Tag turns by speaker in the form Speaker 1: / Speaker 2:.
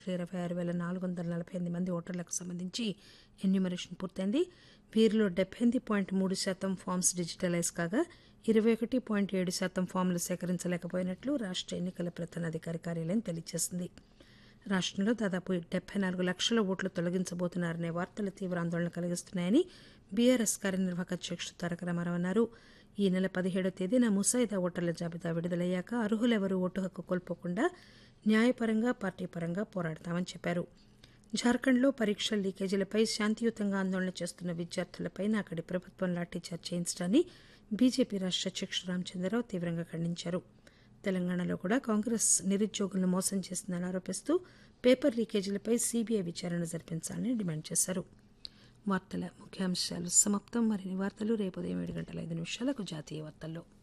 Speaker 1: ఇరవై ఆరు వేల నాలుగు వందల నలభై ఎనిమిది మంది ఓటర్లకు సంబంధించి ఎన్యూమరేషన్ పూర్తయింది వీరిలో డెబ్బై ఎనిమిది పాయింట్ మూడు శాతం ఫామ్స్ డిజిటలైజ్ కాగా ఇరవై ఒకటి పాయింట్ ఏడు శాతం ఫామ్లు సేకరించలేకపోయినట్లు రాష్ట్ర ఎన్నికల ప్రధానాధికారి కార్యాలయం తెలియజేసింది రాష్ట్రంలో దాదాపు డెబ్బై నాలుగు లక్షల ఓట్లు తొలగించబోతున్నారనే వార్తలు తీవ్ర ఆందోళన కలిగిస్తున్నాయని బీఆర్ఎస్ కార్యనిర్వాహక అధ్యక్షుడు తారక రామారావు అన్నారు ఈ నెల పదిహేడో తేదీన ముసాయిదా ఓటర్ల జాబితా విడుదలయ్యాక అర్హులెవరూ ఓటు హక్కు కోల్పోకుండా న్యాయపరంగా పార్టీ పరంగా పోరాడతామని చెప్పారు జార్ఖండ్లో పరీక్షల లీకేజీలపై శాంతియుతంగా ఆందోళన చేస్తున్న విద్యార్థులపై అక్కడి ప్రభుత్వం లాఠీచార్జ్ చేయించడాన్ని బీజేపీ రాష్ట్ర అధ్యక్షుడు రామచంద్రరావు తీవ్రంగా ఖండించారు తెలంగాణలో కూడా కాంగ్రెస్ నిరుద్యోగులను మోసం చేసిందని ఆరోపిస్తూ పేపర్ లీకేజీలపై సీబీఐ విచారణ జరిపించాలని డిమాండ్ చేశారు వార్తల ముఖ్యాంశాలు సమాప్తం మరిన్ని వార్తలు రేపు ఉదయం ఏడు గంటల ఐదు నిమిషాలకు జాతీయ వార్తల్లో